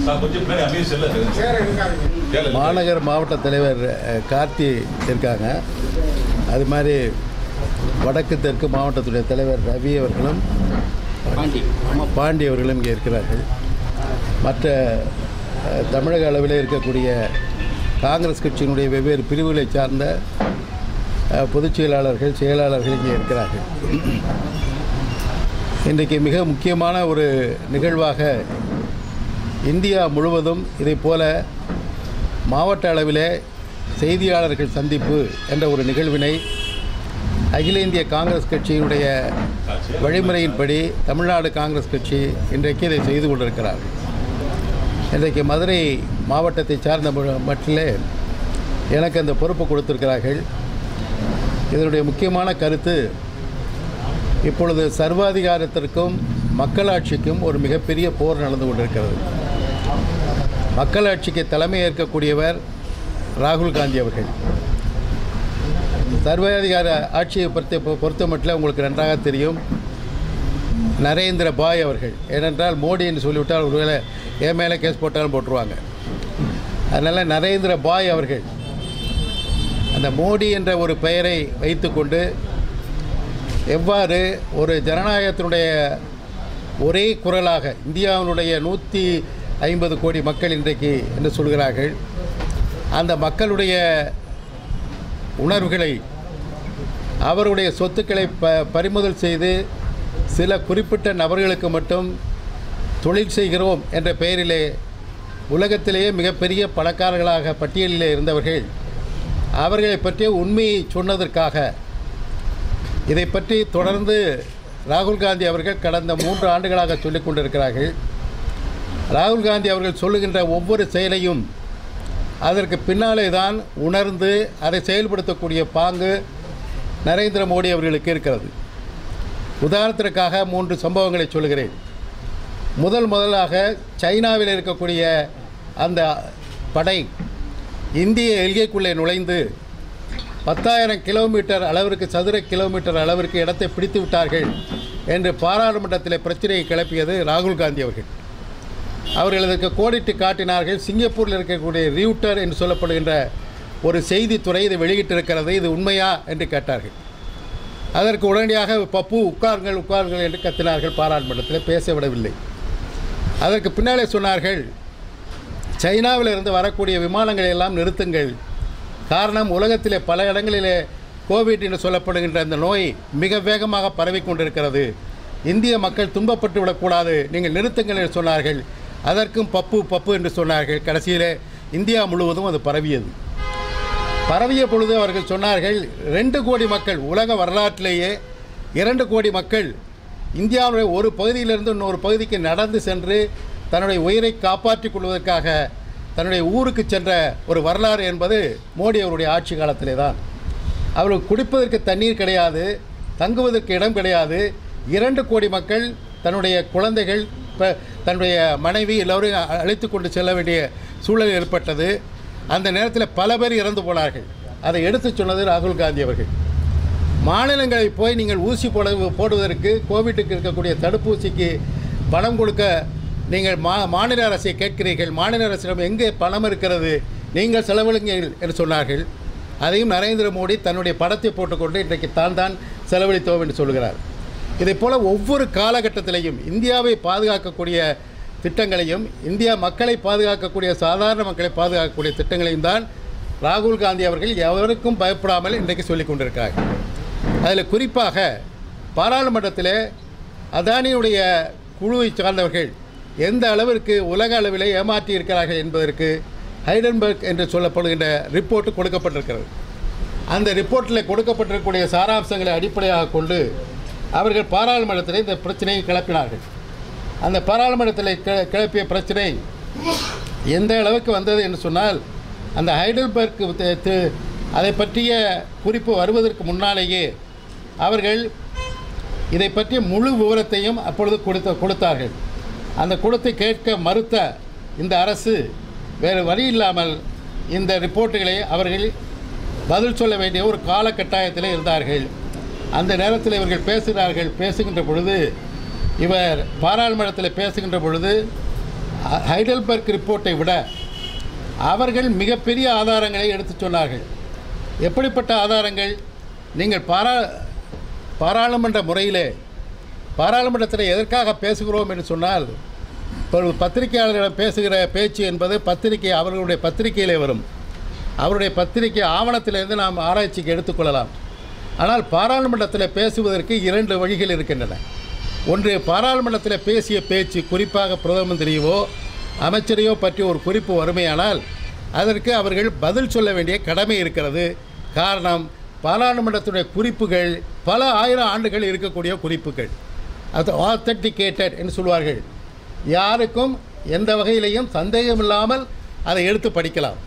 Sir கொஞ்சம் பின்னாடி அமைதி செல்ல கேளு. மாநகர் மாவட்ட தலைவர் அஹ், கார்த்தி இருக்காங்க அது மாதிரி வடக்கு தெற்கு மாவட்டத்துடைய தலைவர் ரவி அவர்களும் பாண்டி அவர்களும் இங்கே இருக்கிறார்கள் மற்ற அஹ், தமிழக அளவில் இருக்கக்கூடிய காங்கிரஸ் கட்சியினுடைய வெவ்வேறு பிரிவுகளை சார்ந்த அஹ், பொதுச் செயலாளர்கள் செயலாளர்கள் இங்கே இருக்கிறார்கள் இன்றைக்கு மிக முக்கியமான ஒரு நிகழ்வாக இந்தியா முழுவதும் இதைப் போல மாவட்ட அளவிலே செய்தியாளர்கள் சந்திப்பு என்ற ஒரு நிகழ்வினை அகில இந்திய காங்கிரஸ் கட்சியினுடைய வழிமுறையின்படி தமிழ்நாடு காங்கிரஸ் கட்சி இன்றைக்கு இதை செய்து கொண்டிருக்கிறார்கள் இன்றைக்கு மதுரை மாவட்டத்தை சார்ந்த ம- மட்டிலே எனக்கு அந்த பொறுப்பு கொடுத்திருக்கிறார்கள் இதனுடைய முக்கியமான கருத்து இப்பொழுது சர்வாதிகாரத்திற்கும் மக்களாட்சிக்கும் ஒரு மிகப்பெரிய போர் நடந்து கொண்டிருக்கிறது மக்களாட்சிக்கு தலைமை ஏற்கக்கூடியவர் ராகுல் காந்தி அவர்கள் சர்வாதிகார ஆட்சியை பொறுத்த பொறுத்த மட்டும் உங்களுக்கு நன்றாக தெரியும் நரேந்திர பாய் அவர்கள் ஏனென்றால் மோடி என்று சொல்லிவிட்டால் ஒருவேளை என் மேலே கேஸ் போட்டாலும் போட்டுருவாங்க அதனால் நரேந்திர பாய் அவர்கள் அந்த மோடி என்ற ஒரு பெயரை வைத்துக்கொண்டு எவ்வாறு ஒரு ஜனநாயகத்தினுடைய ஒரே குரலாக இந்தியாவினுடைய நூற்றி ஐம்பது கோடி மக்கள் இன்றைக்கு என்று சொல்கிறார்கள் அந்த மக்களுடைய உணர்வுகளை அவருடைய சொத்துக்களை ப பறிமுதல் செய்து சில குறிப்பிட்ட நபர்களுக்கு மட்டும் தொழில் செய்கிறோம் என்ற பெயரிலே உலகத்திலேயே மிகப்பெரிய பணக்காரர்களாக பட்டியலில் இருந்தவர்கள் அவர்களை பற்றிய உண்மையை சொன்னதற்காக இதை பற்றி தொடர்ந்து ராகுல் காந்தி அவர்கள் கடந்த மூன்று ஆண்டுகளாக சொல்லிக் கொண்டிருக்கிறார்கள் ராகுல் காந்தி அவர்கள் சொல்லுகின்ற ஒவ்வொரு செயலையும் அதற்கு பின்னாலே தான் உணர்ந்து அதை செயல்படுத்தக்கூடிய பாங்கு நரேந்திர மோடி அவர்களுக்கு இருக்கிறது உதாரணத்திற்காக மூன்று சம்பவங்களை சொல்லுகிறேன் முதல் முதலாக சைனாவில் இருக்கக்கூடிய அந்த படை இந்திய எல்கைக்குள்ளே நுழைந்து பத்தாயிரம் கிலோமீட்டர் அளவிற்கு சதுர கிலோமீட்டர் அளவிற்கு இடத்தை பிடித்து விட்டார்கள் என்று பாராளுமன்றத்தில் பிரச்சனையை கிளப்பியது ராகுல் காந்தி அவர்கள் அவர்கள் இதற்கு கோடிட்டு காட்டினார்கள் சிங்கப்பூரில் இருக்கக்கூடிய ரியூட்டர் என்று சொல்லப்படுகின்ற ஒரு செய்தித்துறை இதை வெளியிட்டிருக்கிறது இது உண்மையா என்று கேட்டார்கள் அதற்கு உடனடியாக பப்பு உட்காருங்கள் உட்காருங்கள் என்று கத்தினார்கள் பாராளுமன்றத்தில் பேச விடவில்லை அதற்கு பின்னாலே சொன்னார்கள் சைனாவில் இருந்து வரக்கூடிய விமானங்களை எல்லாம் நிறுத்துங்கள் காரணம் உலகத்திலே பல இடங்களிலே கோவிட் என்று சொல்லப்படுகின்ற இந்த நோய் மிக வேகமாக பரவி கொண்டிருக்கிறது இந்திய மக்கள் துன்பப்பட்டு விடக்கூடாது நீங்கள் நிறுத்துங்கள் என்று சொன்னார்கள் அதற்கும் பப்பு பப்பு என்று சொன்னார்கள் கடைசியிலே இந்தியா முழுவதும் அது பரவியது பரவிய பொழுது அவர்கள் சொன்னார்கள் ரெண்டு கோடி மக்கள் உலக வரலாற்றிலேயே இரண்டு கோடி மக்கள் இந்தியாவுடைய ஒரு பகுதியிலிருந்து இன்னொரு பகுதிக்கு நடந்து சென்று தன்னுடைய உயிரை காப்பாற்றிக் கொள்வதற்காக தன்னுடைய ஊருக்கு சென்ற ஒரு வரலாறு என்பது மோடி அவருடைய ஆட்சி காலத்திலே தான் அவர்களுக்கு குடிப்பதற்கு தண்ணீர் கிடையாது தங்குவதற்கு இடம் கிடையாது இரண்டு கோடி மக்கள் தன்னுடைய குழந்தைகள் ப- தன்னுடைய மனைவி எல்லோரையும் அ- அழைத்து கொண்டு செல்ல வேண்டிய சூழல் ஏற்பட்டது அந்த நேரத்தில் பல பேர் இறந்து போனார்கள் அதை எடுத்துச் சொன்னது ராகுல் காந்தி அவர்கள் மாநிலங்களை போய் நீங்கள் ஊசி போட போடுவதற்கு கோவிட்டுக்கு இருக்கக்கூடிய தடுப்பூசிக்கு பணம் கொடுக்க நீங்கள் மா மாநில அரசை கேட்கிறீர்கள் மாநில அரசிடம் எங்கே பணம் இருக்கிறது நீங்கள் செலவழிங்கள் என்று சொன்னார்கள் அதையும் நரேந்திர மோடி தன்னுடைய படத்தை போட்டுக்கொண்டு இன்றைக்கு தான் தான் செலவழித்தோம் என்று சொல்கிறார் இதைப் போல ஒவ்வொரு காலகட்டத்திலையும் இந்தியாவை பாதுகாக்கக்கூடிய திட்டங்களையும் இந்தியா மக்களை பாதுகாக்கக்கூடிய சாதாரண மக்களை பாதுகாக்கக்கூடிய திட்டங்களையும் தான் ராகுல் காந்தி அவர்கள் எவருக்கும் பயப்படாமல் இன்றைக்கு சொல்லிக் கொண்டிருக்கிறார்கள் அதில் குறிப்பாக பாராளுமன்றத்தில் அதானியுடைய குழுவை சார்ந்தவர்கள் எந்த அளவிற்கு உலக அளவிலே ஏமாற்றி இருக்கிறார்கள் என்பதற்கு ஹைடன்பர்க் என்று சொல்லப்படுகின்ற ரிப்போர்ட் கொடுக்கப்பட்டிருக்கிறது அந்த ரிப்போர்ட்டில் கொடுக்கப்பட்டிருக்கக்கூடிய சாராம்சங்களை அடிப்படையாக கொண்டு அவர்கள் பாராளுமன்றத்தில் இந்த பிரச்சனையை கிளப்பினார்கள் அந்த பாராளுமன்றத்தில் கி- கிளப்பிய பிரச்சனை எந்த அளவுக்கு வந்தது என்று சொன்னால் அந்த ஹைடல்பர்க் த- த- அதை பற்றிய குறிப்பு வருவதற்கு முன்னாலேயே அவர்கள் இதை பற்றிய முழு விவரத்தையும் அப்பொழுது கொடுத்த கொடுத்தார்கள் அந்த கொடுத்து கேட்க மறுத்த இந்த அரசு வேறு வழி இல்லாமல் இந்த ரிப்போர்ட்டுகளை அவர்கள் பதில் சொல்ல வேண்டிய ஒரு காலகட்டாயத்தில் இருந்தார்கள் அந்த நேரத்தில் இவர்கள் பேசுகிறார்கள் பேசுகின்ற பொழுது இவர் பாராளுமன்றத்தில் பேசுகின்ற பொழுது ஹ- ஹைடல்பர்க் ரிப்போர்ட்டை விட அவர்கள் மிகப்பெரிய ஆதாரங்களை எடுத்துச் சொன்னார்கள் எப்படிப்பட்ட ஆதாரங்கள் நீங்கள் பாரா பாராளுமன்ற முறையிலே பாராளுமன்றத்தில் எதற்காக பேசுகிறோம் என்று சொன்னால் ஒரு பத்திரிகையாளர்களிடம் பேசுகிற பேச்சு என்பது பத்திரிகை அவர்களுடைய பத்திரிகையிலே வரும் அவருடைய பத்திரிகை ஆவணத்திலிருந்து நாம் ஆராய்ச்சிக்கு எடுத்துக்கொள்ளலாம் ஆனால் பாராளுமன்றத்தில் பேசுவதற்கு இரண்டு வழிகள் இருக்கின்றன ஒன்று பாராளுமன்றத்தில் பேசிய பேச்சு குறிப்பாக பிரதம மந்திரியவோ அமைச்சரையோ பற்றி ஒரு குறிப்பு வறுமையானால் அதற்கு அவர்கள் பதில் சொல்ல வேண்டிய கடமை இருக்கிறது காரணம் பாராளுமன்றத்துடைய குறிப்புகள் பல ஆயிரம் ஆண்டுகள் இருக்கக்கூடிய குறிப்புகள் அது ஆத்தென்டிகேட்டட் என்று சொல்வார்கள் யாருக்கும் எந்த வகையிலையும் சந்தேகம் இல்லாமல் அதை எடுத்து படிக்கலாம்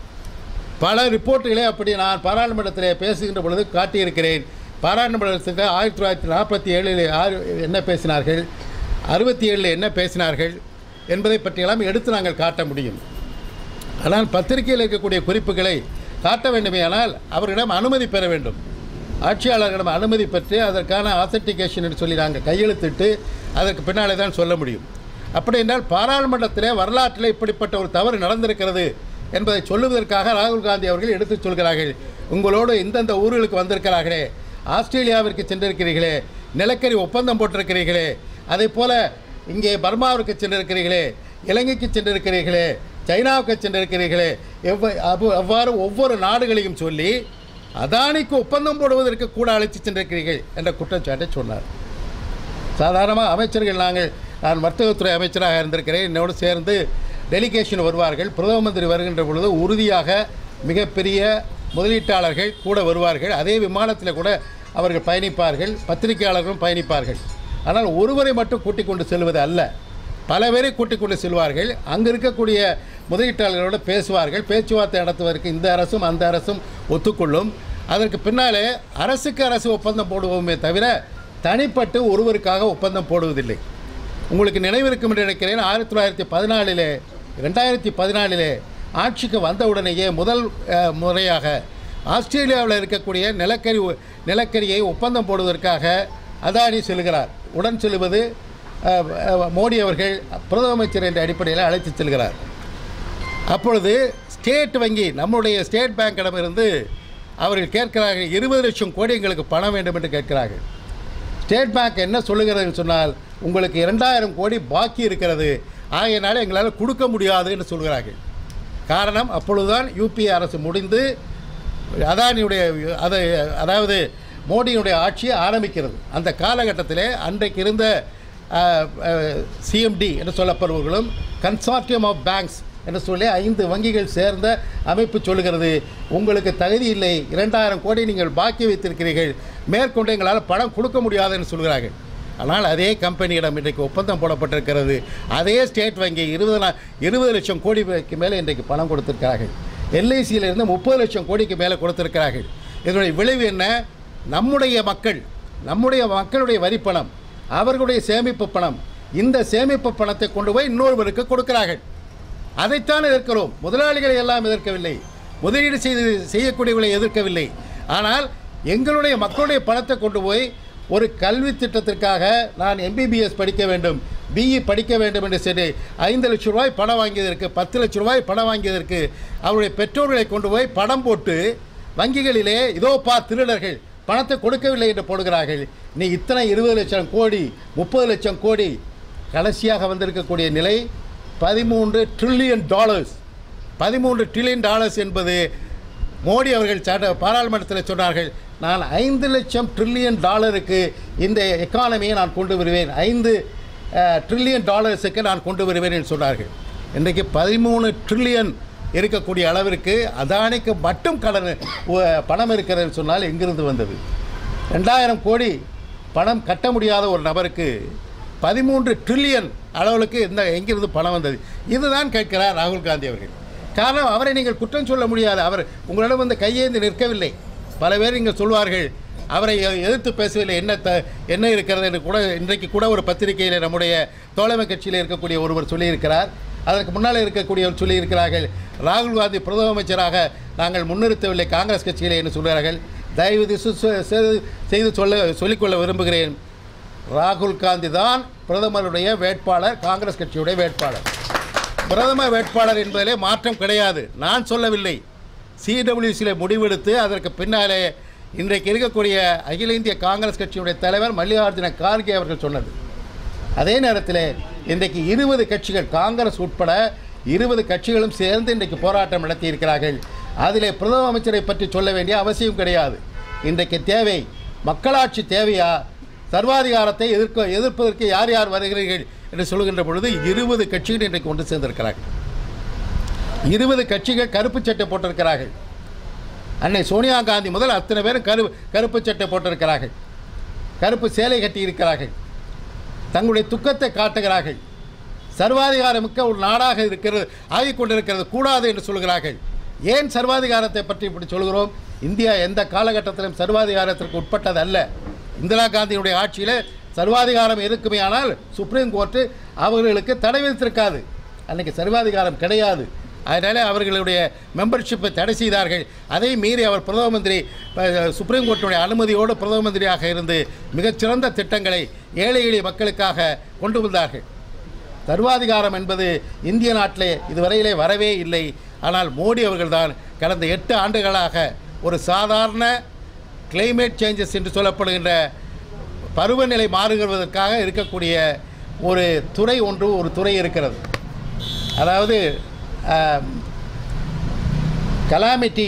பல ரிப்போர்ட்டுகளை அப்படி நான் பாராளுமன்றத்தில் பேசுகின்ற பொழுது காட்டியிருக்கிறேன் பாராளுமன்றத்தில் ஆயிரத்தி தொள்ளாயிரத்தி நாற்பத்தி ஏழில் ஆறு என்ன பேசினார்கள் அறுபத்தி ஏழில் என்ன பேசினார்கள் என்பதை பற்றியெல்லாம் எடுத்து நாங்கள் காட்ட முடியும் ஆனால் பத்திரிகையில் இருக்கக்கூடிய குறிப்புகளை காட்ட வேண்டுமேயானால் அவர்களிடம் அனுமதி பெற வேண்டும் ஆட்சியாளர்களிடம் அனுமதி பெற்று அதற்கான ஆத்தென்டிகேஷன் என்று சொல்லி நாங்கள் கையெழுத்திட்டு அதற்கு பின்னாலே தான் சொல்ல முடியும் அப்படி என்றால் பாராளுமன்றத்திலே வரலாற்றில் இப்படிப்பட்ட ஒரு தவறு நடந்திருக்கிறது என்பதை சொல்லுவதற்காக ராகுல் காந்தி அவர்கள் எடுத்துச் சொல்கிறார்கள் உங்களோடு இந்தந்த ஊர்களுக்கு வந்திருக்கிறார்களே ஆஸ்திரேலியாவிற்கு சென்றிருக்கிறீர்களே நிலக்கரி ஒப்பந்தம் போட்டிருக்கிறீர்களே அதே போல இங்கே பர்மாவிற்கு சென்றிருக்கிறீர்களே இலங்கைக்கு சென்றிருக்கிறீர்களே சைனாவுக்கு சென்றிருக்கிறீர்களே எவ்வ அவ்வ- அவ்வாறு ஒவ்வொரு நாடுகளையும் சொல்லி அதானிக்கு ஒப்பந்தம் போடுவதற்கு கூட அழைத்து சென்றிருக்கிறீர்கள் என்ற குற்றச்சாட்டை சொன்னார் சாதாரணமாக அமைச்சர்கள் நாங்கள் நான் வர்த்தகத்துறை அமைச்சராக இருந்திருக்கிறேன் என்னோடு சேர்ந்து டெலிகேஷன் வருவார்கள் பிரதம மந்திரி வருகின்ற பொழுது உறுதியாக மிகப்பெரிய முதலீட்டாளர்கள் கூட வருவார்கள் அதே விமானத்தில் கூட அவர்கள் பயணிப்பார்கள் பத்திரிகையாளர்களும் பயணிப்பார்கள் ஆனால் ஒருவரை மட்டும் கூட்டிக் கொண்டு செல்வது அல்ல பல பேரை கூட்டிக் கொண்டு செல்வார்கள் அங்கே இருக்கக்கூடிய முதலீட்டாளர்களோடு பேசுவார்கள் பேச்சுவார்த்தை நடத்துவதற்கு இந்த அரசும் அந்த அரசும் ஒத்துக்கொள்ளும் அதற்கு பின்னாலே அரசுக்கு அரசு ஒப்பந்தம் போடுவோமே தவிர தனிப்பட்டு ஒருவருக்காக ஒப்பந்தம் போடுவதில்லை உங்களுக்கு நினைவிருக்கும் என்று நினைக்கிறேன் ஆயிரத்தி தொள்ளாயிரத்தி பதினாலிலே ரெண்டாயிரத்தி பதினாலிலே ஆட்சிக்கு வந்தவுடனேயே முதல் அஹ், முறையாக ஆஸ்திரேலியாவில் இருக்கக்கூடிய நிலக்கரி நிலக்கரியை ஒப்பந்தம் போடுவதற்காக அதானி செல்கிறார் உடன் செல்வது அஹ், அஹ், மோடி அவர்கள் பிரதம அமைச்சர் என்ற அடிப்படையில் அழைத்து செல்கிறார் அப்பொழுது ஸ்டேட் வங்கி நம்முடைய ஸ்டேட் பேங்கிடமிருந்து அவர்கள் கேட்கிறார்கள் இருபது லட்சம் கோடி எங்களுக்கு பணம் வேண்டும் என்று கேட்கிறார்கள் ஸ்டேட் பேங்க் என்ன சொல்லுகிறதுன்னு சொன்னால் உங்களுக்கு இரண்டாயிரம் கோடி பாக்கி இருக்கிறது ஆகையினால எங்களால் கொடுக்க முடியாது என்று சொல்கிறார்கள் காரணம் அப்பொழுதுதான் யூபிஏ அரசு முடிந்து அதானியுடைய அதை அதாவது மோடியினுடைய ஆட்சி ஆரம்பிக்கிறது அந்த காலகட்டத்திலே அன்றைக்கு இருந்த சிஎம்டி என்று சொல்லப்படுபவர்களும் கன்சார்டியம் ஆஃப் பேங்க்ஸ் என்று சொல்லி ஐந்து வங்கிகள் சேர்ந்த அமைப்பு சொல்லுகிறது உங்களுக்கு தகுதி இல்லை இரண்டாயிரம் கோடி நீங்கள் பாக்கி வைத்திருக்கிறீர்கள் மேற்கொண்டு எங்களால் பணம் கொடுக்க முடியாது என்று சொல்கிறார்கள் ஆனால் அதே கம்பெனியிடம் இன்றைக்கு ஒப்பந்தம் போடப்பட்டிருக்கிறது அதே ஸ்டேட் வங்கி இருபது லா- இருபது லட்சம் கோடிக்கு மேலே இன்றைக்கு பணம் கொடுத்திருக்கிறார்கள் எல்ஐசியில் இருந்து முப்பது லட்சம் கோடிக்கு மேலே கொடுத்திருக்கிறார்கள் இதனுடைய விளைவு என்ன நம்முடைய மக்கள் நம்முடைய மக்களுடைய வரிப்பணம் அவர்களுடைய சேமிப்பு பணம் இந்த சேமிப்பு பணத்தை கொண்டு போய் இன்னொருவருக்கு கொடுக்கிறார்கள் அதைத்தான் எதிர்க்கிறோம் முதலாளிகளை எல்லாம் எதிர்க்கவில்லை முதலீடு செய்து செய்யக்கூடியவர்களை எதிர்க்கவில்லை ஆனால் எங்களுடைய மக்களுடைய பணத்தை கொண்டு போய் ஒரு கல்வி திட்டத்திற்காக நான் எம்பிபிஎஸ் படிக்க வேண்டும் பிஇ படிக்க வேண்டும் என்று சொல்லி ஐந்து லட்ச ரூபாய் பணம் வாங்கியதற்கு பத்து லட்ச ரூபாய் பணம் வாங்கியதற்கு அவருடைய பெற்றோர்களை கொண்டு போய் பணம் போட்டு வங்கிகளிலே இதோ பா திருடர்கள் பணத்தை கொடுக்கவில்லை என்று போடுகிறார்கள் நீ இத்தனை இருபது லட்சம் கோடி முப்பது லட்சம் கோடி கடைசியாக வந்திருக்கக்கூடிய நிலை பதிமூன்று ட்ரில்லியன் டாலர்ஸ் பதிமூன்று ட்ரில்லியன் டாலர்ஸ் என்பது மோடி அவர்கள் சட்ட பாராளுமன்றத்தில் சொன்னார்கள் நான் ஐந்து லட்சம் ட்ரில்லியன் டாலருக்கு இந்த எக்கானமியை நான் கொண்டு வருவேன் ஐந்து ட்ரில்லியன் டாலர்ஸுக்கு நான் கொண்டு வருவேன் என்று சொன்னார்கள் இன்றைக்கு பதிமூணு ட்ரில்லியன் இருக்கக்கூடிய அளவிற்கு அதானிக்கு மட்டும் கடன் உ- பணம் இருக்கிறதுன்னு சொன்னால் எங்கிருந்து வந்தது ரெண்டாயிரம் கோடி பணம் கட்ட முடியாத ஒரு நபருக்கு பதிமூன்று ட்ரில்லியன் அளவுக்கு இந்த எங்கிருந்து பணம் வந்தது இதுதான் கேட்கிறார் ராகுல் காந்தி அவர்கள் காரணம் அவரை நீங்கள் குற்றம் சொல்ல முடியாது அவர் உங்களிடம் வந்து கையேந்தி நிற்கவில்லை பல பேர் இங்கே சொல்வார்கள் அவரை எ- எதிர்த்து பேசவில்லை என்ன த என்ன இருக்கிறது என்று கூட இன்றைக்கு கூட ஒரு பத்திரிகையில் நம்முடைய தோழமை கட்சியில் இருக்கக்கூடிய ஒருவர் சொல்லியிருக்கிறார் அதற்கு முன்னால் இருக்கக்கூடியவர் சொல்லியிருக்கிறார்கள் ராகுல் காந்தி பிரதம அமைச்சராக நாங்கள் முன்னிறுத்தவில்லை காங்கிரஸ் கட்சியிலே என்று சொல்கிறார்கள் தயவு செய்து சொல்ல சொல்லிக்கொள்ள விரும்புகிறேன் ராகுல் காந்தி தான் பிரதமருடைய வேட்பாளர் காங்கிரஸ் கட்சியுடைய வேட்பாளர் பிரதம வேட்பாளர் என்பதிலே மாற்றம் கிடையாது நான் சொல்லவில்லை சிடபிள்யூசியில் முடிவெடுத்து அதற்கு பின்னாலே இன்றைக்கு இருக்கக்கூடிய அகில இந்திய காங்கிரஸ் கட்சியுடைய தலைவர் மல்லிகார்ஜுன கார்கே அவர்கள் சொன்னது அதே நேரத்தில் இன்றைக்கு இருபது கட்சிகள் காங்கிரஸ் உட்பட இருபது கட்சிகளும் சேர்ந்து இன்றைக்கு போராட்டம் நடத்தி இருக்கிறார்கள் அதிலே பிரதம அமைச்சரை பற்றி சொல்ல வேண்டிய அவசியம் கிடையாது இன்றைக்கு தேவை மக்களாட்சி தேவையா சர்வாதிகாரத்தை எதிர்க்க எதிர்ப்பதற்கு யார் யார் வருகிறீர்கள் என்று சொல்கின்ற பொழுது இருபது கட்சிகள் இன்றைக்கு ஒன்று சேர்ந்திருக்கிறார்கள் இருபது கட்சிகள் கருப்பு சட்டை போட்டிருக்கிறார்கள் அன்னை சோனியா காந்தி முதல் அத்தனை பேரும் கரு கருப்பு சட்டை போட்டிருக்கிறார்கள் கருப்பு சேலை கட்டியிருக்கிறார்கள் தங்களுடைய துக்கத்தை காட்டுகிறார்கள் சர்வாதிகாரமிக்க ஒரு நாடாக இருக்கிறது ஆகிக் கொண்டிருக்கிறது கூடாது என்று சொல்கிறார்கள் ஏன் சர்வாதிகாரத்தை பற்றி இப்படி சொல்கிறோம் இந்தியா எந்த காலகட்டத்திலும் சர்வாதிகாரத்திற்கு உட்பட்டது அல்ல இந்திரா காந்தியினுடைய ஆட்சியில் சர்வாதிகாரம் இருக்குமே ஆனால் சுப்ரீம் கோர்ட்டு அவர்களுக்கு தடை விதித்திருக்காது அன்றைக்கி சர்வாதிகாரம் கிடையாது அதனால் அவர்களுடைய மெம்பர்ஷிப்பை தடை செய்தார்கள் அதை மீறி அவர் பிரதம மந்திரி ப- சுப்ரீம் கோர்ட்டுடைய அனுமதியோடு பிரதம மந்திரியாக இருந்து மிகச்சிறந்த திட்டங்களை ஏழை எளிய மக்களுக்காக கொண்டு வந்தார்கள் சர்வாதிகாரம் என்பது இந்திய நாட்டிலே இதுவரையிலே வரவே இல்லை ஆனால் மோடி அவர்கள்தான் கடந்த எட்டு ஆண்டுகளாக ஒரு சாதாரண கிளைமேட் சேஞ்சஸ் என்று சொல்லப்படுகின்ற பருவநிலை மாறுகிறதற்காக இருக்கக்கூடிய ஒரு துறை ஒன்று ஒரு துறை இருக்கிறது அதாவது கலாமிட்டி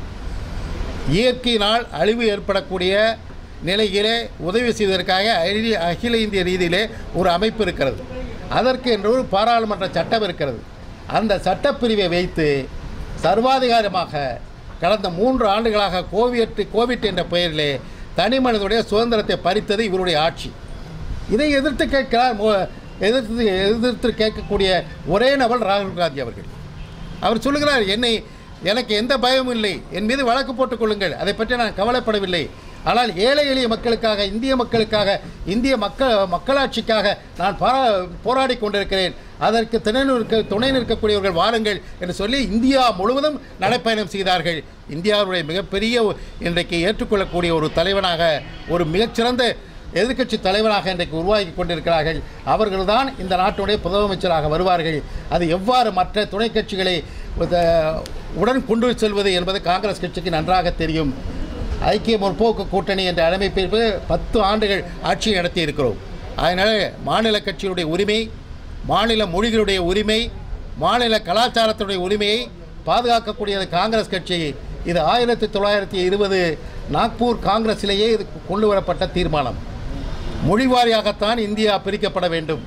இயற்கையினால் அழிவு ஏற்படக்கூடிய நிலையிலே உதவி செய்வதற்காக அகில- அகில இந்திய ரீதியிலே ஒரு அமைப்பு இருக்கிறது அதற்கு என்று ஒரு பாராளுமன்ற சட்டம் இருக்கிறது அந்த சட்டப்பிரிவை வைத்து சர்வாதிகாரமாக கடந்த மூன்று ஆண்டுகளாக கோவிட் கோவிட் என்ற பெயரிலே தனி மனிதனுடைய சுதந்திரத்தை பறித்தது இவருடைய ஆட்சி இதை எதிர்த்து கேட்கிறார் மோ- எதிர்த்து எதிர்த்து கேட்கக்கூடிய ஒரே நபர் ராகுல் காந்தி அவர்கள் அவர் சொல்லுகிறார் என்னை எனக்கு எந்த பயமும் இல்லை என் மீது வழக்கு போட்டுக் கொள்ளுங்கள் அதை பற்றி நான் கவலைப்படவில்லை ஆனால் ஏழை எளிய மக்களுக்காக இந்திய மக்களுக்காக இந்திய மக்கள் மக்களாட்சிக்காக நான் பாரா போராடி கொண்டிருக்கிறேன் அதற்கு துணை நிற்க துணை நிற்கக்கூடியவர்கள் வாருங்கள் என்று சொல்லி இந்தியா முழுவதும் நடைப்பயணம் செய்தார்கள் இந்தியாவுடைய மிகப்பெரிய இன்றைக்கு ஏற்றுக்கொள்ளக்கூடிய ஒரு தலைவனாக ஒரு மிகச்சிறந்த எதிர்க்கட்சி தலைவராக இன்றைக்கு உருவாக்கி கொண்டிருக்கிறார்கள் அவர்கள்தான் இந்த நாட்டுடைய முதலமைச்சராக வருவார்கள் அது எவ்வாறு மற்ற துணை கட்சிகளை உத- உடன் கொண்டு செல்வது என்பது காங்கிரஸ் கட்சிக்கு நன்றாக தெரியும் ஐக்கிய முற்போக்கு கூட்டணி என்ற அமைப்பிற்கு பத்து ஆண்டுகள் ஆட்சி நடத்தி இருக்கிறோம் அதனால் மாநில கட்சியுடைய உரிமை மாநில மொழிகளுடைய உரிமை மாநில கலாச்சாரத்துடைய உரிமையை பாதுகாக்கக்கூடியது காங்கிரஸ் கட்சி இது ஆயிரத்தி தொள்ளாயிரத்தி இருபது நாக்பூர் காங்கிரஸிலேயே இது கொண்டு வரப்பட்ட தீர்மானம் மொழி வாரியாகத்தான் இந்தியா பிரிக்கப்பட வேண்டும்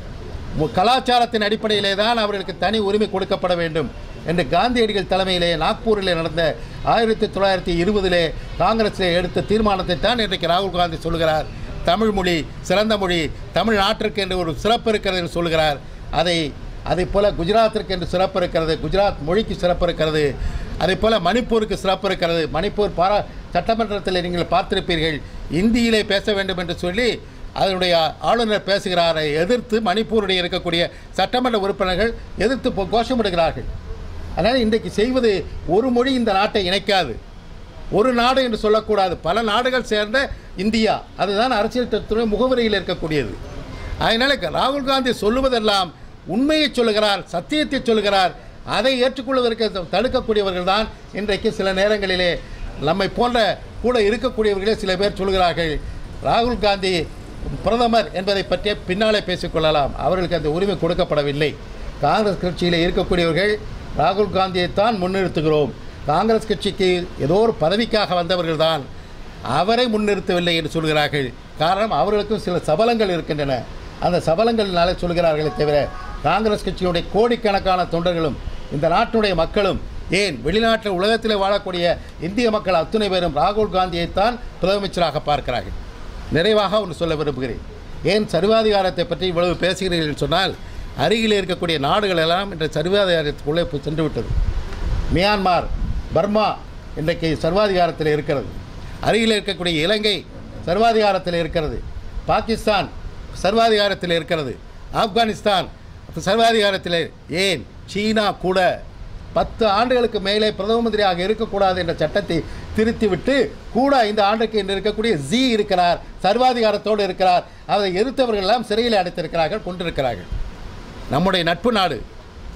மு- கலாச்சாரத்தின் அடிப்படையிலே தான் அவர்களுக்கு தனி உரிமை கொடுக்கப்பட வேண்டும் என்று காந்தியடிகள் தலைமையிலே நாக்பூரிலே நடந்த ஆயிரத்தி தொள்ளாயிரத்தி இருபதிலே காங்கிரஸிலே எடுத்த தீர்மானத்தை தான் இன்றைக்கு ராகுல் காந்தி சொல்கிறார் தமிழ் மொழி சிறந்த மொழி தமிழ் நாட்டிற்கு என்று ஒரு சிறப்பு இருக்கிறது என்று சொல்கிறார் அதை அதே போல் குஜராத்திற்கு என்று சிறப்பு இருக்கிறது குஜராத் மொழிக்கு சிறப்பு இருக்கிறது அதே போல் மணிப்பூருக்கு சிறப்பு இருக்கிறது மணிப்பூர் பாரா சட்டமன்றத்தில் நீங்கள் பார்த்திருப்பீர்கள் இந்தியிலே பேச வேண்டும் என்று சொல்லி அதனுடைய ஆளுநர் பேசுகிறாரை எதிர்த்து மணிப்பூருடைய இருக்கக்கூடிய சட்டமன்ற உறுப்பினர்கள் எதிர்த்து போ- கோஷமிடுகிறார்கள் அதனால் இன்றைக்கு செய்வது ஒரு மொழி இந்த நாட்டை இணைக்காது ஒரு நாடு என்று சொல்லக்கூடாது பல நாடுகள் சேர்ந்த இந்தியா அதுதான் அரசியல் தத்துவ முகவரியில் இருக்கக்கூடியது அதனால் ராகுல் காந்தி சொல்லுவதெல்லாம் உண்மையை சொல்லுகிறார் சத்தியத்தை சொல்லுகிறார் அதை ஏற்றுக்கொள்வதற்கு த- தடுக்கக்கூடியவர்கள் தான் இன்றைக்கு சில நேரங்களிலே நம்மை போன்ற கூட இருக்கக்கூடியவர்களே சில பேர் சொல்கிறார்கள் ராகுல் காந்தி பிரதமர் என்பதை பற்றி பின்னாலே பேசிக்கொள்ளலாம் அவர்களுக்கு அந்த உரிமை கொடுக்கப்படவில்லை காங்கிரஸ் கட்சியில் இருக்கக்கூடியவர்கள் ராகுல் காந்தியைத்தான் முன்னிறுத்துகிறோம் காங்கிரஸ் கட்சிக்கு ஏதோ ஒரு பதவிக்காக வந்தவர்கள் தான் அவரை முன்னிறுத்தவில்லை என்று சொல்கிறார்கள் காரணம் அவர்களுக்கும் சில சபலங்கள் இருக்கின்றன அந்த சபலங்களினாலே சொல்கிறார்களே தவிர காங்கிரஸ் கட்சியினுடைய கோடிக்கணக்கான தொண்டர்களும் இந்த நாட்டினுடைய மக்களும் ஏன் வெளிநாட்டில் உலகத்தில் வாழக்கூடிய இந்திய மக்கள் அத்துணை பேரும் ராகுல் காந்தியைத்தான் முதலமைச்சராக பார்க்கிறார்கள் நிறைவாக ஒன்று சொல்ல விரும்புகிறேன் ஏன் சர்வாதிகாரத்தை பற்றி இவ்வளவு பேசுகிறீர்கள் என்று சொன்னால் அருகில் இருக்கக்கூடிய நாடுகள் எல்லாம் இன்று சர்வாதிகாரத்துக்குள்ளே போய் சென்று விட்டது மியான்மார் பர்மா இன்றைக்கு சர்வாதிகாரத்தில் இருக்கிறது அருகில் இருக்கக்கூடிய இலங்கை சர்வாதிகாரத்தில் இருக்கிறது பாகிஸ்தான் சர்வாதிகாரத்தில் இருக்கிறது ஆப்கானிஸ்தான் சர்வாதிகாரத்தில் ஏன் சீனா கூட பத்து ஆண்டுகளுக்கு மேலே பிரதம மந்திரியாக இருக்கக்கூடாது என்ற சட்டத்தை திருத்திவிட்டு கூட ஐந்து ஆண்டுக்கு இன்று இருக்கக்கூடிய ஜி இருக்கிறார் சர்வாதிகாரத்தோடு இருக்கிறார் அதை எதிர்த்தவர்கள் எல்லாம் சிறையில் அடைத்திருக்கிறார்கள் கொண்டிருக்கிறார்கள் நம்முடைய நட்பு நாடு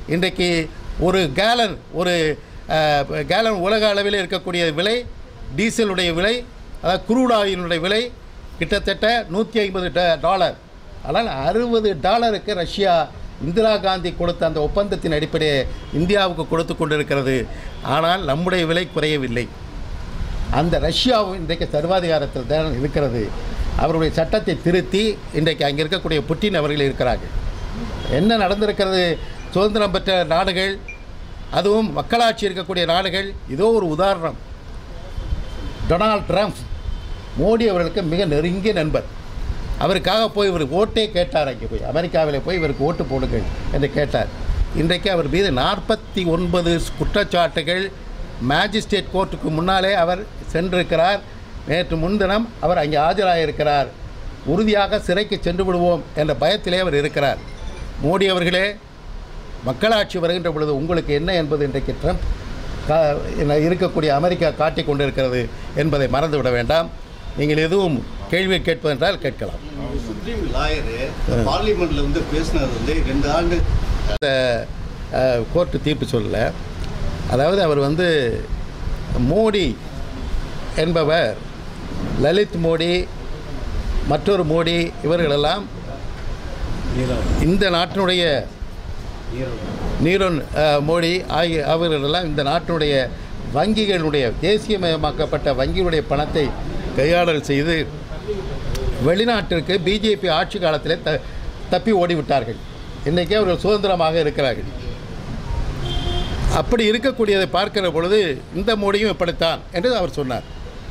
இன்றைக்கு ஒரு கேலன் ஒரு அஹ், கேலன் உலக அளவில் இருக்கக்கூடிய விலை டீசலுடைய விலை அதாவது குரூட் ஆயிலுடைய விலை கிட்டத்தட்ட நூற்றி ஐம்பது டாலர் ஆனால் அறுபது டாலருக்கு ரஷ்யா இந்திரா காந்தி கொடுத்த அந்த ஒப்பந்தத்தின் அடிப்படையை இந்தியாவுக்கு கொடுத்து கொண்டிருக்கிறது ஆனால் நம்முடைய விலை குறையவில்லை அந்த ரஷ்யாவும் இன்றைக்கு சர்வாதிகாரத்தில் தான் இருக்கிறது அவருடைய சட்டத்தை திருத்தி இன்றைக்கு அங்கே இருக்கக்கூடிய புட்டின் அவர்கள் இருக்கிறார்கள் என்ன நடந்திருக்கிறது சுதந்திரம் பெற்ற நாடுகள் அதுவும் மக்களாட்சி இருக்கக்கூடிய நாடுகள் இதோ ஒரு உதாரணம் டொனால்ட் ட்ரம்ப் மோடி அவர்களுக்கு மிக நெருங்கிய நண்பர் அவருக்காக போய் இவர் ஓட்டே கேட்டார் அங்கே போய் அமெரிக்காவில் போய் இவருக்கு ஓட்டு போடுங்கள் என்று கேட்டார் இன்றைக்கு அவர் மீது நாற்பத்தி ஒன்பது குற்றச்சாட்டுகள் மேஜிஸ்ட்ரேட் கோர்ட்டுக்கு முன்னாலே அவர் சென்றிருக்கிறார் நேற்று முன்தினம் அவர் அங்கே ஆஜராகியிருக்கிறார் உறுதியாக சிறைக்கு சென்று விடுவோம் என்ற பயத்திலே அவர் இருக்கிறார் மோடி அவர்களே மக்களாட்சி வருகின்ற பொழுது உங்களுக்கு என்ன என்பது இன்றைக்கு ட்ரம்ப் கா என்ன இருக்கக்கூடிய அமெரிக்கா காட்டிக் கொண்டிருக்கிறது என்பதை மறந்துவிட வேண்டாம் நீங்கள் எதுவும் கேள்வி கேட்பதென்றால் கேட்கலாம் சுப்ரீம் லாயரு பார்லிமெண்ட்ல வந்து பேசினது வந்து ரெண்டு ஆண்டு அந்த அஹ், கோர்ட்டு தீர்ப்பு சொல்லல அதாவது அவர் வந்து மோடி என்பவர் லலித் மோடி மற்றொரு மோடி இவர்களெல்லாம் இந்த நாட்டினுடைய நீரோன் அஹ், மோடி ஆகிய அவர்களெல்லாம் இந்த நாட்டினுடைய வங்கிகளுடைய தேசியமயமாக்கப்பட்ட வங்கிகளுடைய பணத்தை கையாடல் செய்து வெளிநாட்டிற்கு பிஜேபி ஆட்சி காலத்திலே த தப்பி ஓடிவிட்டார்கள் இன்றைக்கி அவர்கள் சுதந்திரமாக இருக்கிறார்கள் அப்படி இருக்கக்கூடியதை பார்க்கிற பொழுது இந்த மோடியும் இப்படித்தான் என்று அவர் சொன்னார்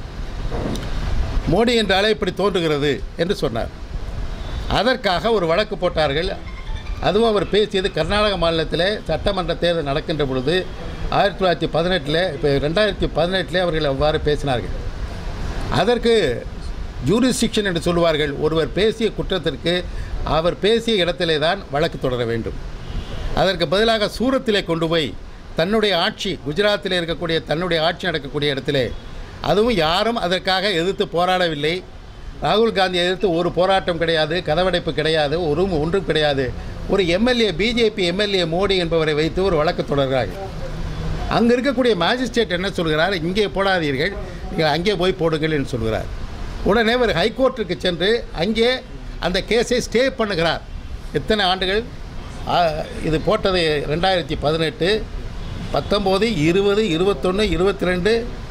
மோடி என்றாலே இப்படி தோன்றுகிறது என்று சொன்னார் அதற்காக ஒரு வழக்கு போட்டார்கள் அதுவும் அவர் பேசியது கர்நாடக மாநிலத்தில் சட்டமன்ற தேர்தல் நடக்கின்ற பொழுது ஆயிரத்தி தொள்ளாயிரத்தி பதினெட்டில் இப்போ ரெண்டாயிரத்தி பதினெட்டில் அவர்கள் அவ்வாறு பேசினார்கள் அதற்கு ஜூரிஸ்டிக்ஷன் என்று சொல்லுவார்கள் ஒருவர் பேசிய குற்றத்திற்கு அவர் பேசிய இடத்திலே தான் வழக்கு தொடர வேண்டும் அதற்கு பதிலாக சூரத்திலே கொண்டு போய் தன்னுடைய ஆட்சி குஜராத்தில் இருக்கக்கூடிய தன்னுடைய ஆட்சி நடக்கக்கூடிய இடத்திலே அதுவும் யாரும் அதற்காக எதிர்த்து போராடவில்லை ராகுல் காந்தி எதிர்த்து ஒரு போராட்டம் கிடையாது கதவடைப்பு கிடையாது ஒரு ஒன்றும் கிடையாது ஒரு எம்எல்ஏ பிஜேபி எம்எல்ஏ மோடி என்பவரை வைத்து ஒரு வழக்கு தொடர்கிறார்கள் அங்கே இருக்கக்கூடிய மேஜிஸ்ட்ரேட் என்ன சொல்கிறார் இங்கே போடாதீர்கள் நீங்கள் அங்கே போய் போடுங்கள் என்று சொல்கிறார் உடனே அவர் ஹைகோர்ட்டுக்கு சென்று அங்கே அந்த கேஸை ஸ்டே பண்ணுகிறார் எத்தனை ஆண்டுகள் ஆ, இது போட்டது ரெண்டாயிரத்தி பதினெட்டு பத்தொம்போது இருபது இருபத்தொன்று இருபத்தி ரெண்டு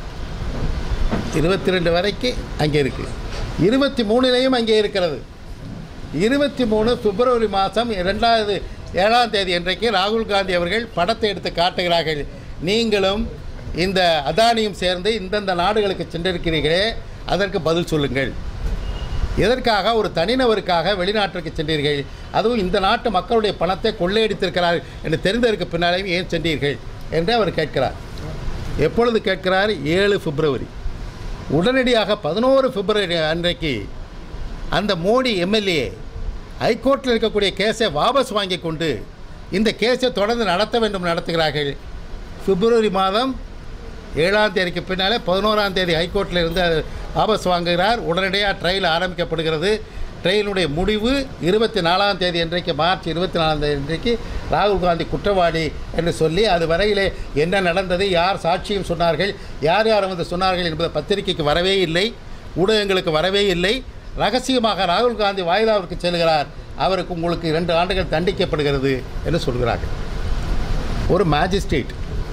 இருபத்தி ரெண்டு வரைக்கும் அங்கே இருக்குது இருபத்தி மூணுலேயும் அங்கே இருக்கிறது இருபத்தி மூணு பிப்ரவரி மாதம் ரெண்டாவது ஏழாம் தேதி அன்றைக்கு ராகுல் காந்தி அவர்கள் படத்தை எடுத்து காட்டுகிறார்கள் நீங்களும் இந்த அதானியும் சேர்ந்து இந்தந்த நாடுகளுக்கு சென்றிருக்கிறீர்களே அதற்கு பதில் சொல்லுங்கள் எதற்காக ஒரு தனிநபருக்காக வெளிநாட்டிற்கு சென்றீர்கள் அதுவும் இந்த நாட்டு மக்களுடைய பணத்தை கொள்ளையடித்திருக்கிறார்கள் என்று தெரிந்ததற்கு பின்னாலேயும் ஏன் சென்றீர்கள் என்று அவர் கேட்கிறார் எப்பொழுது கேட்கிறார் ஏழு பிப்ரவரி உடனடியாக பதினோரு பிப்ரவரி அன்றைக்கு அந்த மோடி எம்எல்ஏ ஹைகோர்ட்டில் இருக்கக்கூடிய கேஸை வாபஸ் வாங்கி கொண்டு இந்த கேஸை தொடர்ந்து நடத்த வேண்டும் நடத்துகிறார்கள் பிப்ரவரி மாதம் ஏழாம் தேதிக்கு பின்னாலே பதினோராம் தேதி ஹைகோர்ட்டில் இருந்து அது வாபஸ் வாங்குகிறார் உடனடியாக ட்ரையல் ஆரம்பிக்கப்படுகிறது ட்ரையலுடைய முடிவு இருபத்தி நாலாம் தேதி அன்றைக்கு மார்ச் இருபத்தி நாலாம் தேதி அன்றைக்கு ராகுல் காந்தி குற்றவாளி என்று சொல்லி அது வரையிலே என்ன நடந்தது யார் சாட்சியம் சொன்னார்கள் யார் யார் வந்து சொன்னார்கள் என்பது பத்திரிகைக்கு வரவே இல்லை ஊடகங்களுக்கு வரவே இல்லை ரகசியமாக ராகுல் காந்தி வாய்தாவிற்கு செல்கிறார் அவருக்கு உங்களுக்கு இரண்டு ஆண்டுகள் தண்டிக்கப்படுகிறது என்று சொல்கிறார்கள் ஒரு மேஜிஸ்ட்ரேட்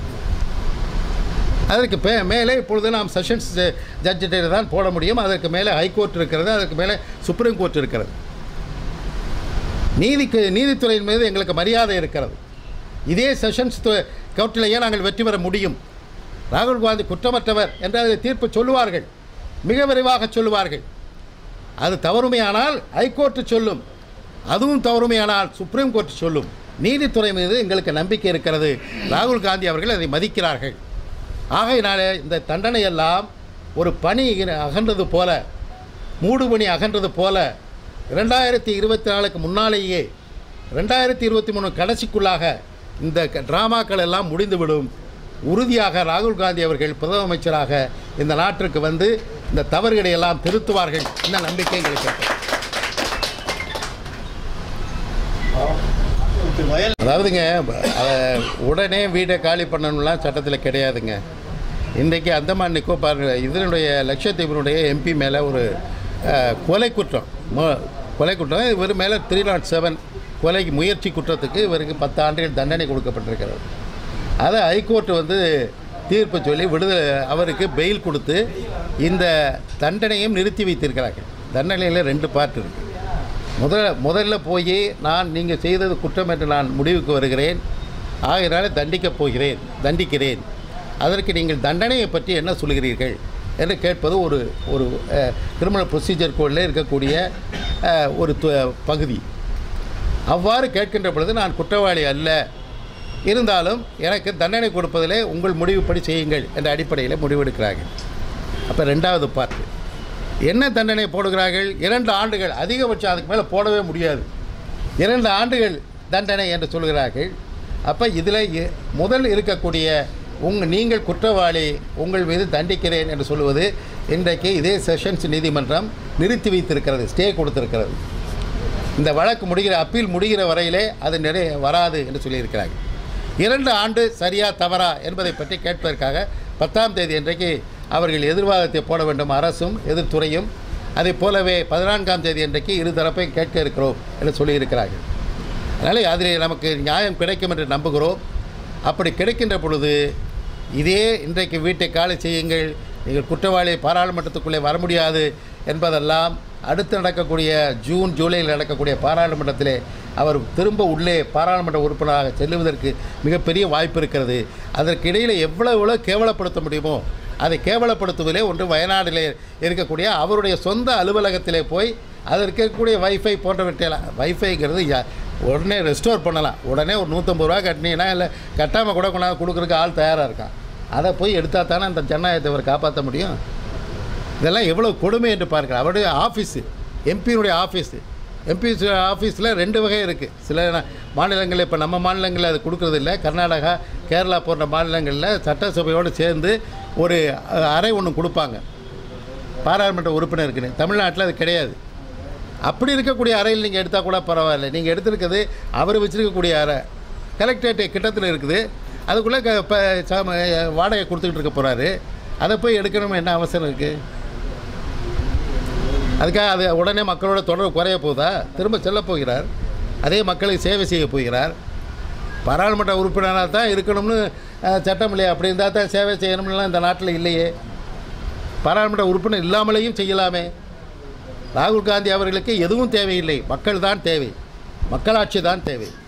அதற்கு பே மேலே இப்பொழுது நாம் செஷன்ஸ் ஜட்ஜிட்ட தான் போட முடியும் அதற்கு மேலே ஹைகோர்ட் இருக்கிறது அதற்கு மேலே சுப்ரீம் கோர்ட் இருக்கிறது நீதிக்கு நீதித்துறையின் மீது எங்களுக்கு மரியாதை இருக்கிறது இதே செஷன்ஸ் கோர்ட்டிலேயே நாங்கள் வெற்றி பெற முடியும் ராகுல் காந்தி குற்றமற்றவர் என்று அதை தீர்ப்பு சொல்லுவார்கள் மிக விரைவாக சொல்லுவார்கள் அது தவறுமையானால் ஹைகோர்ட்டு சொல்லும் அதுவும் தவறுமையானால் சுப்ரீம் கோர்ட் சொல்லும் நீதித்துறை மீது எங்களுக்கு நம்பிக்கை இருக்கிறது ராகுல் காந்தி அவர்கள் அதை மதிக்கிறார்கள் ஆகையினாலே இந்த தண்டனை எல்லாம் ஒரு பனி அகன்றது போல மூடுபனி அகன்றது போல ரெண்டாயிரத்தி இருபத்தி நாலுக்கு முன்னாலேயே ரெண்டாயிரத்தி இருபத்தி மூணு கடைசிக்குள்ளாக இந்த க- டிராமாக்கள் எல்லாம் முடிந்துவிடும் உறுதியாக ராகுல் காந்தி அவர்கள் பிரதம அமைச்சராக இந்த நாட்டிற்கு வந்து இந்த தவறுகளை எல்லாம் திருத்துவார்கள் இந்த நம்பிக்கை எங்களுக்கு இருக்கிறது. வயல் அதாவதுங்க அதை உடனே வீட்டை காலி பண்ணணும்லாம் சட்டத்தில் கிடையாதுங்க இன்றைக்கு அந்தமான் நிக்கோபார் இதனுடைய லட்சத்தீவினுடைய எம்பி மேலே ஒரு அஹ், கொலை குற்றம் மு- கொலை குற்றம் இவர் மேலே த்ரீ நாட் செவன் கொலைக்கு முயற்சி குற்றத்துக்கு இவருக்கு பத்து ஆண்டுகள் தண்டனை கொடுக்கப்பட்டிருக்கிறது அதை ஹைகோர்ட் வந்து தீர்ப்பு சொல்லி விடுதலை அவருக்கு பெயில் கொடுத்து இந்த தண்டனையும் நிறுத்தி வைத்திருக்கிறார்கள் தண்டனையில் ரெண்டு பார்ட் இருக்குது முதல்ல முதல்ல போய் நான் நீங்கள் செய்தது குற்றம் என்று நான் முடிவுக்கு வருகிறேன் ஆகையினால தண்டிக்கப் போகிறேன் தண்டிக்கிறேன் அதற்கு நீங்கள் தண்டனையை பற்றி என்ன சொல்கிறீர்கள் என்று கேட்பது ஒரு ஒரு கிரிமினல் ப்ரொசீஜர் கோடில் இருக்கக்கூடிய அஹ், ஒரு து- பகுதி அவ்வாறு கேட்கின்ற பொழுது நான் குற்றவாளி அல்ல இருந்தாலும் எனக்கு தண்டனை கொடுப்பதிலே உங்கள் முடிவுப்படி செய்யுங்கள் என்ற அடிப்படையில் முடிவெடுக்கிறார்கள் அப்போ ரெண்டாவது பார்ட்டு என்ன தண்டனை போடுகிறார்கள் இரண்டு ஆண்டுகள் அதிகபட்சம் அதுக்கு மேலே போடவே முடியாது இரண்டு ஆண்டுகள் தண்டனை என்று சொல்கிறார்கள் அப்போ இதில் முதல் இருக்கக்கூடிய உங்கள் நீங்கள் குற்றவாளி உங்கள் மீது தண்டிக்கிறேன் என்று சொல்லுவது இன்றைக்கு இதே செஷன்ஸ் நீதிமன்றம் நிறுத்தி வைத்திருக்கிறது ஸ்டே கொடுத்திருக்கிறது இந்த வழக்கு முடிகிற அப்பீல் முடிகிற வரையிலே அது நிறைய வராது என்று சொல்லியிருக்கிறார்கள் இரண்டு ஆண்டு சரியா தவறா என்பதை பற்றி கேட்பதற்காக பத்தாம் தேதி இன்றைக்கு அவர்கள் எதிர்வாதத்தை போட வேண்டும் அரசும் எதிர்த்துறையும் அதைப் போலவே பதினான்காம் தேதி இன்றைக்கு இரு தரப்பையும் கேட்க இருக்கிறோம் என்று சொல்லியிருக்கிறார்கள் அதனால் அதில் நமக்கு நியாயம் கிடைக்கும் என்று நம்புகிறோம் அப்படி கிடைக்கின்ற பொழுது இதே இன்றைக்கு வீட்டை காலி செய்யுங்கள் நீங்கள் குற்றவாளி பாராளுமன்றத்துக்குள்ளே வர முடியாது என்பதெல்லாம் அடுத்து நடக்கக்கூடிய ஜூன் ஜூலையில் நடக்கக்கூடிய பாராளுமன்றத்திலே அவர் திரும்ப உள்ளே பாராளுமன்ற உறுப்பினராக செல்லுவதற்கு மிகப்பெரிய வாய்ப்பு இருக்கிறது அதற்கு இடையில் எவ்வளவு எவ்வளோ கேவலப்படுத்த முடியுமோ அதை கேவலப்படுத்துவதிலே ஒன்று வயநாட்டிலே இருக்கக்கூடிய அவருடைய சொந்த அலுவலகத்திலே போய் அதில் இருக்கக்கூடிய வைஃபை போன்றவற்றையெல்லாம் வைஃபைங்கிறது யா- உடனே ரெஸ்டோர் பண்ணலாம் உடனே ஒரு நூற்றம்பது ரூபா கட்டினீங்கன்னா இல்லை கட்டாமல் கூட கொண்டாந்து கொடுக்குறதுக்கு ஆள் தயாராக இருக்கான் அதை போய் எடுத்தால் தானே அந்த ஜனநாயகத்தை அவர் காப்பாற்ற முடியும் இதெல்லாம் எவ்வளோ கொடுமை என்று பார்க்கலாம் அவருடைய ஆஃபீஸு எம்பியினுடைய ஆஃபீஸு எம்பி ஆஃபீஸில் ரெண்டு வகை இருக்குது சில நா- மாநிலங்களில் இப்போ நம்ம மாநிலங்களில் அது கொடுக்கறது இல்லை கர்நாடகா கேரளா போன்ற மாநிலங்களில் சட்டசபையோடு சேர்ந்து ஒரு அஹ், அறை ஒன்று கொடுப்பாங்க பாராளுமன்ற உறுப்பினருக்குன்னு தமிழ்நாட்டில் அது கிடையாது அப்படி இருக்கக்கூடிய அறையில் நீங்கள் எடுத்தால் கூட பரவாயில்ல நீங்கள் எடுத்திருக்கிறது அவர் வச்சுருக்கக்கூடிய அறை கலெக்டரேட் கிட்டத்தில் இருக்குது அதுக்குள்ளே க இப்போ சாம வாடகை கொடுத்துக்கிட்டு இருக்க போகிறாரு அதை போய் எடுக்கணும் என்ன அவசரம் இருக்குது அதுக்காக அது உடனே மக்களோட தொடர்பு குறைய போதா திரும்ப செல்ல போகிறார் அதே மக்களுக்கு சேவை செய்ய போகிறார் பாராளுமன்ற உறுப்பினராக தான் இருக்கணும்னு அஹ், சட்டம் இல்லையா அப்படி இருந்தால் தான் சேவை செய்யணும்னுலாம் இந்த நாட்டில் இல்லையே பாராளுமன்ற உறுப்பினர் இல்லாமலேயும் செய்யலாமே ராகுல் காந்தி அவர்களுக்கு எதுவும் தேவையில்லை மக்கள் தான் தேவை மக்களாட்சி தான் தேவை